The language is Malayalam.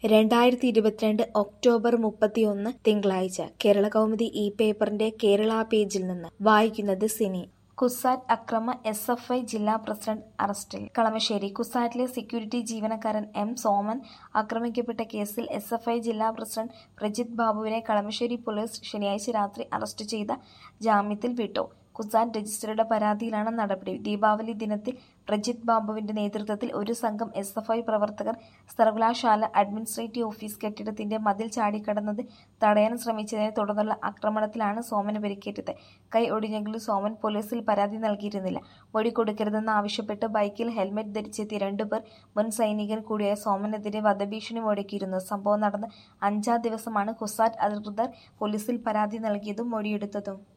രണ്ടായിരത്തി ഇരുപത്തിരണ്ട് ഒക്ടോബർ മുപ്പത്തിയൊന്ന് തിങ്കളാഴ്ച കേരളകൗമുദി ഈ പേപ്പറിന്റെ കേരള പേജിൽ നിന്ന് വായിക്കുന്നത് സിനി കുസാറ്റ് അക്രമ എസ് എഫ് ഐ ജില്ലാ പ്രസിഡന്റ് അറസ്റ്റിൽ കളമശ്ശേരി കുസാറ്റിലെ സെക്യൂരിറ്റി ജീവനക്കാരൻ എം സോമൻ ആക്രമിക്കപ്പെട്ട കേസിൽ എസ് എഫ് ഐ ജില്ലാ പ്രസിഡന്റ് പ്രജിത് ബാബുവിനെ കളമശ്ശേരി പോലീസ് ശനിയാഴ്ച രാത്രി അറസ്റ്റ് ചെയ്ത ജാമ്യത്തിൽ വിട്ടു കുസാറ്റ് രജിസ്ട്രാറുടെ പരാതിയിലാണ് നടപടി ദീപാവലി ദിനത്തിൽ പ്രജിത് ബാബുവിന്റെ നേതൃത്വത്തിൽ ഒരു സംഘം എസ് എഫ് ഐ പ്രവർത്തകർ സർവകലാശാല അഡ്മിനിസ്ട്രേറ്റീവ് ഓഫീസ് കെട്ടിടത്തിന്റെ മതിൽ ചാടിക്കടന്നത് തടയാൻ ശ്രമിച്ചതിനെ തുടർന്നുള്ള ആക്രമണത്തിലാണ് സോമന് പരിക്കേറ്റത് കൈ ഒടിഞ്ഞെങ്കിലും സോമൻ പോലീസിൽ പരാതി നൽകിയിരുന്നില്ല മൊഴി കൊടുക്കരുതെന്ന് ആവശ്യപ്പെട്ട് ബൈക്കിൽ ഹെൽമറ്റ് ധരിച്ചെത്തിയ രണ്ടുപേർ മുൻ സൈനികൻ കൂടിയായ സോമനെതിരെ വധഭീഷണി മുഴക്കിയിരുന്നു സംഭവം നടന്ന് അഞ്ചാം ദിവസമാണ് കുസാറ്റ് അധികൃതർ പോലീസിൽ പരാതി നൽകിയതും മൊഴിയെടുത്തതും